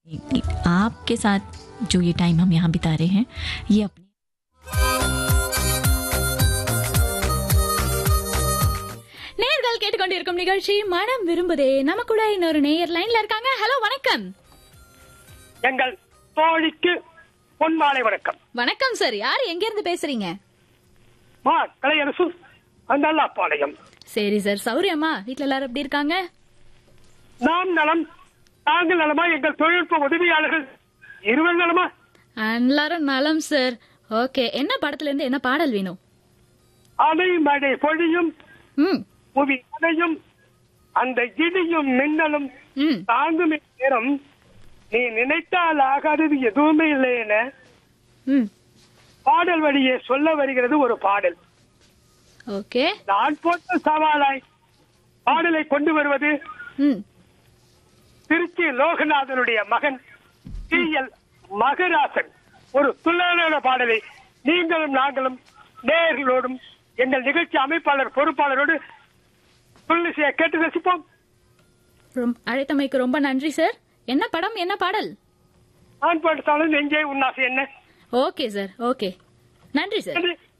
आपके साथ जो ये टाइम हम यहाँ बिता रहे हैं ये अपने நேர்கள் கேட்டுக்கொண்டிருக்கும் நிகழ்ச்சி மனம் விரும்புதே நம்ம கூட இன்னொரு நேயர் லைன்ல இருக்காங்க ஹலோ வணக்கம் எங்கள் தோழிக்கு பொன்மாலை வணக்கம் வணக்கம் சார் யார் எங்க இருந்து பேசுறீங்க மா கலையரசு அந்தல்லாப்பாளையம் சரி சார் சௌரியம்மா வீட்ல எல்லாரும் எப்படி இருக்காங்க நாம் நலம் நாங்கள் நலமா எங்கள் தொழில்நுட்ப உதவியாளர்கள் இருவர் நலமா எல்லாரும் நலம் சார் ஓகே என்ன படத்துல இருந்து என்ன பாடல் வேணும் அலை மழை பொழியும் ம் புவி அலையும் அந்த இடியும் மின்னலும் ம் தாங்கும் நேரம் நீ நினைத்தால் ஆகாதது எதுவுமே இல்லை என ம் பாடல் வழியே சொல்ல வருகிறது ஒரு பாடல் ஓகே நான் போட்ட சவாலாய் பாடலை கொண்டு வருவது ம் திருச்சி லோகநாதனுடைய மகன் டி எல் மகராசன் ஒரு துள்ளலான பாடலை நீங்களும் நாங்களும் நேயர்களோடும் எங்கள் நிகழ்ச்சி அமைப்பாளர் பொறுப்பாளரோடு துள்ளிசைய கேட்டு ரசிப்போம் ரொம்ப அழைத்தமைக்கு ரொம்ப நன்றி சார் என்ன படம் என்ன பாடல் ஆண் பாட்டாளர் நெஞ்சே உன்னாசை என்ன ஓகே சார் ஓகே நன்றி சார் நன்றி